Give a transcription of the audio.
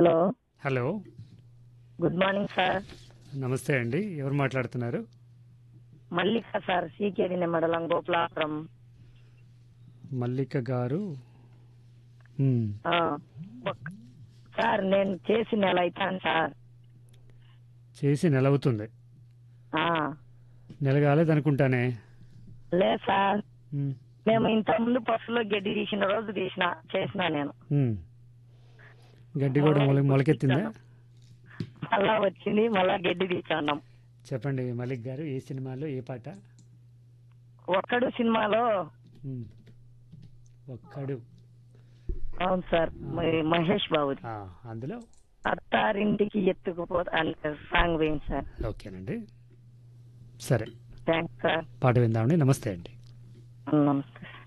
Hello hello good morning sir నమస్తే అండి ఎవరు మాట్లాడుతున్నారు మల్లిక సార్ సీకేడి మండలం గోపులాపురం మల్లిక గారు మ్మ్. ఆ, ఒక్- సార్ నేను చేసి నెల అవుతాను సార్ చేసి నెల అవుతుంది ఆ, నెల కాలేదనుకుంటానే లేదు సార్ మ్మ్. మేము ఇంత ముందు బస్సులో గడ్డి తీసిన రోజు తీసిన చేసిన నేను మ్మ్. గడ్డి కూడా మొల మొలకెత్తిందా మళ్ళా వచ్చింది మళ్ళా గడ్డి తీసాన్నాం చెప్పండి మల్లిక్ గారు ఏ సినిమాలో ఏ పాట ఒక్కడు సినిమాలో మ్మ్. ఒక్కడు అవును సార్ మ- మహేష్ బాబు ఆ, అందులో అత్తారింటికి ఎత్తుకుపో అంటే సాంగ్ వేయండి సార్ ఓకేనండి సరే థ్యాంక్స్ సార్ పాట విందామండి నమస్తే అండి నమస్తే